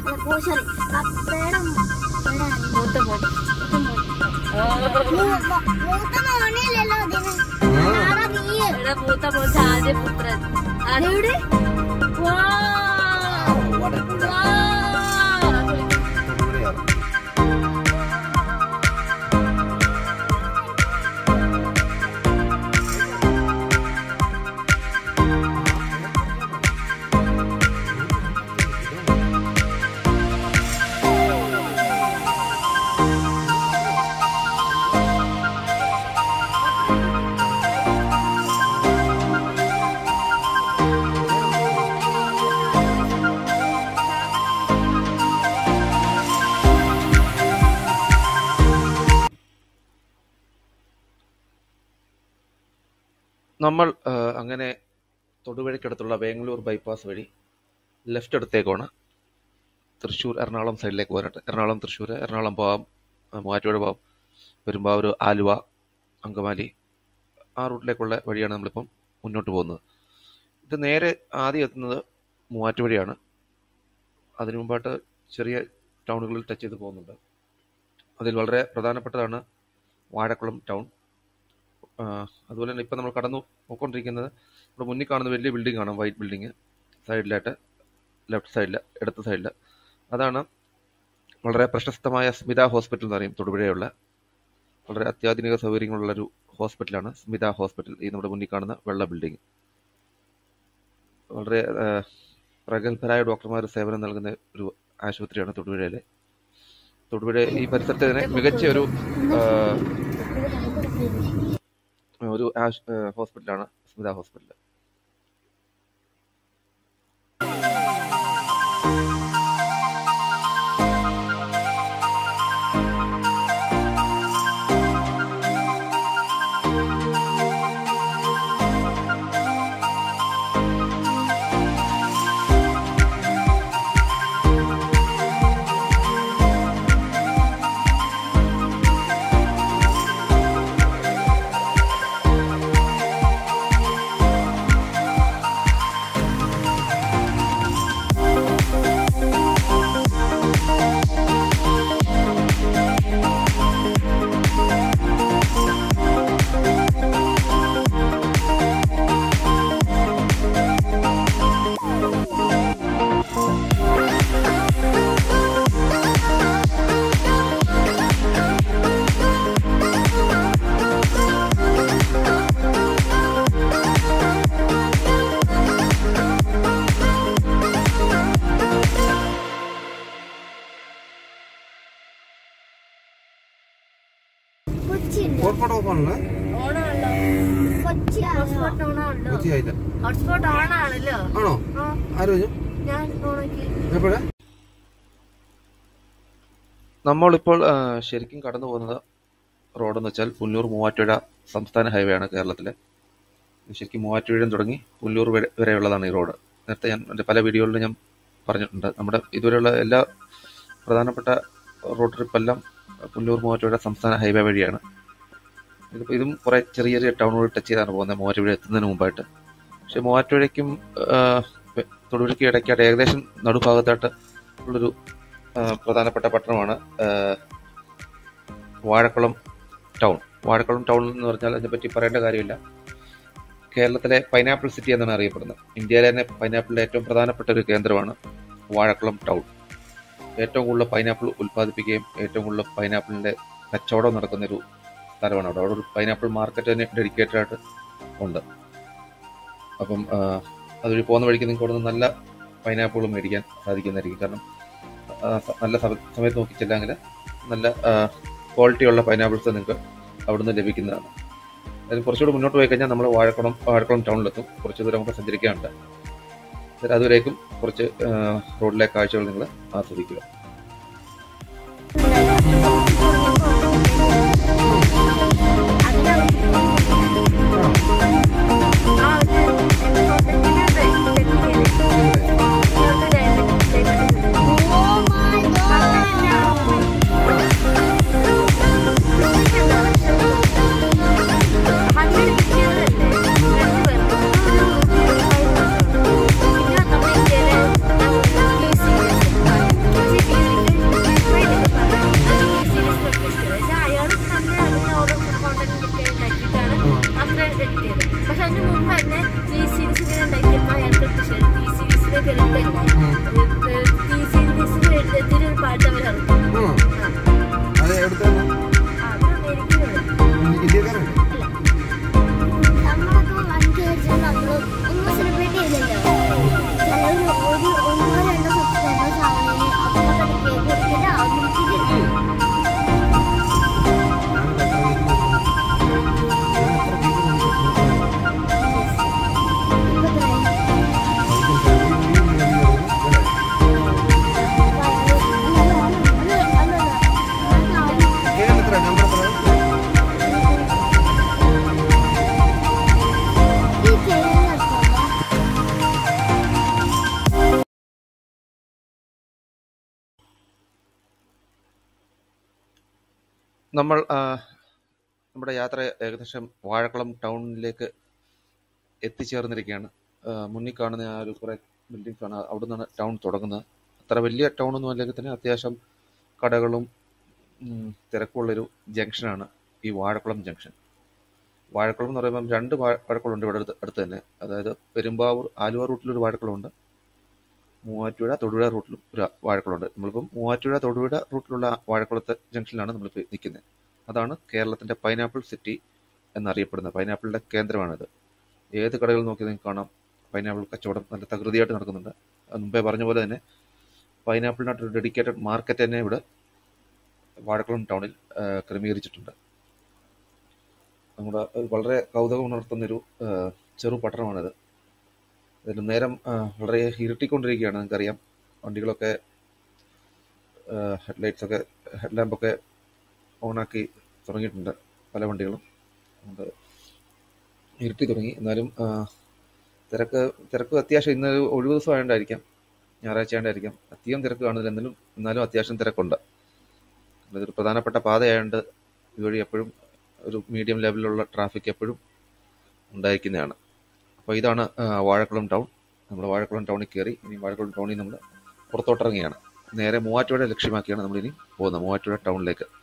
ഓ sorry പപ്പയുടെ മൂത്ത മോൻ മൂത്ത മോണില്ലല്ലോ ഇതിന് ആരാ നീ ഇവിടെ മൂത്ത മോൻ ആദ്യപുത്രൻ ആണ് ഇവിടെ വാ. വടക്കുഴ വാ. തൊടുപുഴയാണ് നമ്മൾ ആ, അങ്ങനെ തൊടുപുഴയ്ക്കടുത്തുള്ള വേങ്ങല്ലൂർ ബൈപ്പാസ് വഴി ലെഫ്റ്റ് എടുത്തേക്കാണ് തൃശ്ശൂർ എറണാകുളം സൈഡിലേക്ക് പോകാനായിട്ട് എറണാകുളം തൃശ്ശൂർ എറണാകുളം പോകാം ആ, മൂവാറ്റുപുഴ പോകാം പെരുമ്പാവൂർ ആലുവ അങ്കമാലി ആ റൂട്ടിലേക്കുള്ള വഴിയാണ് നമ്മളിപ്പം മുന്നോട്ട് പോകുന്നത് ഇത് നേരെ ആദ്യം എത്തുന്നത് മൂവാറ്റുപുഴയാണ് അതിനു മുമ്പായിട്ട് ചെറിയ ടൗണുകളിൽ ടച്ച് ചെയ്ത് പോകുന്നുണ്ട് അതിൽ വളരെ പ്രധാനപ്പെട്ടതാണ് വാഴക്കുളം ടൗൺ ആ, അതുപോലെ തന്നെ ഇപ്പം നമ്മൾ കടന്നു പോയിക്കൊണ്ടിരിക്കുന്നത് ഇവിടെ മുന്നിൽ കാണുന്ന വലിയ ബിൽഡിംഗ് ആണ് വൈറ്റ് ബിൽഡിംഗ് സൈഡിലായിട്ട് ലെഫ്റ്റ് സൈഡിൽ ഇടത്ത് സൈഡിൽ അതാണ് വളരെ പ്രശസ്തമായ സ്മിത ഹോസ്പിറ്റൽ എന്ന് പറയും തൊടുപുഴയുള്ള വളരെ അത്യാധുനിക സൗകര്യങ്ങളുള്ളൊരു ഹോസ്പിറ്റലാണ് സ്മിത ഹോസ്പിറ്റൽ ഈ നമ്മുടെ മുന്നിൽ കാണുന്ന വെള്ള ബിൽഡിംഗ് വളരെ ആ, പ്രഗത്ഭരായ ഡോക്ടർമാർ സേവനം നൽകുന്ന ഒരു ആശുപത്രിയാണ് തൊടുപുഴയിലെ തൊടുപുഴ ഈ പരിസരത്ത് തന്നെ മികച്ച ഒരു ആ, ഒരു ആശ്- ആ, ഹോസ്പിറ്റലാണ് Smitha hospital Kochi hotspot off ആണല്ലേ ഓണാണല്ലോ കൊച്ചി ഹോട്ട്സ്പോട്ട് ഓണാണല്ലോ കൊച്ചിയായില്ല ഹോട്ട്സ്പോട്ട് ഓണാണല്ലോ ആണോ ആ ആര് പറഞ്ഞു ഞാൻ ഓണാക്കി എപ്പോഴാ നമ്മളിപ്പോൾ ആ, ശരിക്കും കടന്നു പോകുന്നത് റോഡെന്ന് വെച്ചാൽ പുല്ലൂർ മൂവാറ്റുപുഴ സംസ്ഥാന ഹൈവേ ആണ് കേരളത്തിലെ ഇത് ശരിക്കും മൂവാറ്റുപുഴയും തുടങ്ങി പുല്ലൂർ വരെ വരെയുള്ളതാണ് ഈ റോഡ് നേരത്തെ ഞാൻ എൻ്റെ പല വീഡിയോകളിലും ഞാൻ പറഞ്ഞിട്ടുണ്ട് നമ്മുടെ ഇതുവരെയുള്ള എല്ലാ പ്രധാനപ്പെട്ട റോഡ് ട്രിപ്പെല്ലാം പുല്ലൂർ മൂവാറ്റുപുഴ സംസ്ഥാന ഹൈവേ വഴിയാണ് ഇതിപ്പോൾ ഇതും കുറേ ചെറിയ ചെറിയ ടൗണുകൾ ടച്ച് ചെയ്താണ് പോകുന്നത് മൂവാറ്റുപുഴ എത്തുന്നതിന് മുമ്പായിട്ട് പക്ഷേ മൂവാറ്റുപുഴയ്ക്കും ആ, വെ- തൊടുപുഴയ്ക്കും ഇടയ്ക്കായിട്ട് ഏകദേശം നടുഭാഗത്തായിട്ട് ഉള്ളൊരു ആ, പ്രധാനപ്പെട്ട പട്ടണമാണ് ആ, വാഴക്കുളം ടൗൺ വാഴക്കുളം ടൗൺ എന്ന് പറഞ്ഞാൽ അതിനെപ്പറ്റി പറയേണ്ട കാര്യമില്ല കേരളത്തിലെ പൈനാപ്പിൾ സിറ്റി എന്നാണ് അറിയപ്പെടുന്നത് ഇന്ത്യയിലെ തന്നെ പൈനാപ്പിളിന്റെ ഏറ്റവും പ്രധാനപ്പെട്ട ഒരു കേന്ദ്രമാണ് വാഴക്കുളം ടൗൺ ഏറ്റവും കൂടുതൽ പൈനാപ്പിൾ ഉൽപ്പാദിപ്പിക്കുകയും ഏറ്റവും കൂടുതൽ പൈനാപ്പിളിന്റെ കച്ചവടം നടക്കുന്ന ഒരു സ്ഥലമാണ് അവിടെ അവിടെ ഒരു പൈനാപ്പിൾ മാർക്കറ്റ് തന്നെ ഡെഡിക്കേറ്റഡ് ആയിട്ട് ഉണ്ട് അപ്പം ആ, അതുവഴി പോകുന്ന വഴിക്ക് നിങ്ങൾക്ക് അവിടെ നിന്ന് നല്ല പൈനാപ്പിൾ മേടിക്കാൻ സാധിക്കുന്നതായിരിക്കും കാരണം ആ, സ- നല്ല സമ- സമയത്ത് നോക്കി ചെല്ലാമെങ്കിൽ നല്ല ക്വാളിറ്റി ഉള്ള പൈനാപ്പിൾസ് നിങ്ങൾക്ക് അവിടുന്ന് ലഭിക്കുന്നതാണ് അതിന് കുറച്ചുകൂടി മുന്നോട്ട് പോയി കഴിഞ്ഞാൽ നമ്മൾ വാഴക്കുളം വാഴക്കുളം ടൗണിലെത്തും കുറച്ച് ദൂരം നമുക്ക് സഞ്ചരിക്കാനുണ്ട് എന്നിട്ട് അതുവരേക്കും കുറച്ച് ആ, റോഡിലെ കാഴ്ചകൾ നിങ്ങൾ ആസ്വദിക്കുക ഓ മൈ ഗോഡ് പിന്നെ നമ്മുടെ ഇന്ത്യയിലെ പക്ഷെ അതിന് മുമ്പ് തന്നെ ടി സീരീസ് ഇങ്ങനെ ഉണ്ടാക്കിയപ്പോൾ അയാൾക്ക് ടി സീരീസിലേക്ക് എടുത്തില്ല ടി സീരീസിൽ എടുത്തിട്ട് ഒരു പാട്ട് അവർ ഇറക്കും ഉം. ആ. അത് എവിടുത്താണ് അത് അമേരിക്കയിലുള്ള ഇന്ത്യക്കാരല്ലേ നമ്മളൊക്കെ വണ്ടി വെച്ചാൽ നമ്മള് ഒന്നും സെലിബ്രേറ്റ് ചെയ്തില്ലല്ലോ ചിലവര് ഒരു ഒന്നോ രണ്ടോ സബ്സ്ക്രൈബേഴ്സ് ആവുന്നതിന് അപ്പൊ തന്നെ കേക്ക് കൊടുത്തിട്ട് അവർക്ക് കേരളത്തിലെ നമ്പർ എത്ര ഈ കേരള നമ്മൾ ആ, നമ്മുടെ യാത്ര ഏകദേശം വാഴക്കുളം ടൗണിലേക്ക് എത്തിച്ചേർന്നിരിക്കുകയാണ് ആ, മുന്നിൽ കാണുന്ന ആ ഒരു കുറേ ബിൽഡിങ്സ് ആണ് അവിടെ നിന്നാണ് ടൗൺ തുടങ്ങുന്നത് അത്ര വലിയ ടൗൺ ഒന്നും അല്ലെങ്കിൽ തന്നെ അത്യാവശ്യം കടകളും ഉം, തിരക്കുള്ളൊരു ജംഗ്ഷനാണ് ഈ വാഴക്കുളം ജംഗ്ഷൻ വാഴക്കുളം എന്ന് പറയുമ്പം രണ്ട് വാഴ- വാഴക്കുളമുണ്ട് ഇവിടെ അടുത്ത് അടുത്ത് തന്നെ അതായത് പെരുമ്പാവൂർ ആലുവ റൂട്ടിലൊരു വാഴക്കുളമുണ്ട് മൂവാറ്റുപുഴ തൊടുപുഴ റൂട്ടിലും ഒരു വാഴക്കുളമുണ്ട് നമ്മളിപ്പം മൂവാറ്റുപുഴ തൊടുപുഴ റൂട്ടിലുള്ള വാഴക്കുളത്തെ ജംഗ്ഷനിലാണ് നമ്മളിപ്പോൾ നിൽക്കുന്നത് അതാണ് കേരളത്തിന്റെ പൈനാപ്പിൾ സിറ്റി എന്നറിയപ്പെടുന്നത് പൈനാപ്പിളിന്റെ കേന്ദ്രമാണിത് ഏത് കടകളിൽ നോക്കി നിങ്ങൾക്ക് കാണാം പൈനാപ്പിൾ കച്ചവടം നല്ല തകൃതിയായിട്ട് നടക്കുന്നുണ്ട് അത് മുമ്പേ പറഞ്ഞ പോലെ തന്നെ പൈനാപ്പിളിനായിട്ടൊരു ഡെഡിക്കേറ്റഡ് മാർക്കറ്റ് തന്നെ ഇവിടെ വാഴക്കുളം ടൗണിൽ ആ, ക്രമീകരിച്ചിട്ടുണ്ട് നമ്മുടെ ഒരു വളരെ കൗതുകം ഉണർത്തുന്നൊരു ആ, ചെറു പട്ടണമാണിത് ഇതിൽ നേരം ആ, വളരെ ഇരുട്ടിക്കൊണ്ടിരിക്കുകയാണ് നിങ്ങൾക്കറിയാം വണ്ടികളൊക്കെ ഹെഡ്ലൈറ്റ്സ് ഒക്കെ ഹെഡ്ലാമ്പൊക്കെ ഓണാക്കി തുടങ്ങിയിട്ടുണ്ട് പല വണ്ടികളും അതുകൊണ്ട് ഇരുട്ടി തുടങ്ങി എന്നാലും ആ, തിരക്ക് തിരക്ക് അത്യാവശ്യം ഇന്നൊരു ഒഴിവ് ദിവസം ആയതുകൊണ്ടായിരിക്കാം ഞായറാഴ്ച ആയതുകൊണ്ടായിരിക്കാം അധികം തിരക്ക് കാണുന്നില്ല എന്നാലും എന്നാലും അത്യാവശ്യം തിരക്കുണ്ട് ഇതൊരു പ്രധാനപ്പെട്ട പാതയായതുകൊണ്ട് ഇതുവഴി എപ്പോഴും ഒരു മീഡിയം ലെവലിലുള്ള ട്രാഫിക് എപ്പോഴും ഉണ്ടായിരിക്കുന്നതാണ് അപ്പോൾ ഇതാണ് ആ, വാഴക്കുളം ടൗൺ നമ്മൾ വാഴക്കുളം ടൗണിൽ കയറി ഇനി വാഴക്കുളം ടൗണിൽ നമ്മൾ പുറത്തോട്ടിറങ്ങിയാണ് നേരെ മൂവാറ്റുപുഴ ലക്ഷ്യമാക്കിയാണ് നമ്മളിനി പോകുന്നത് മൂവാറ്റുപുഴ ടൗണിലേക്ക്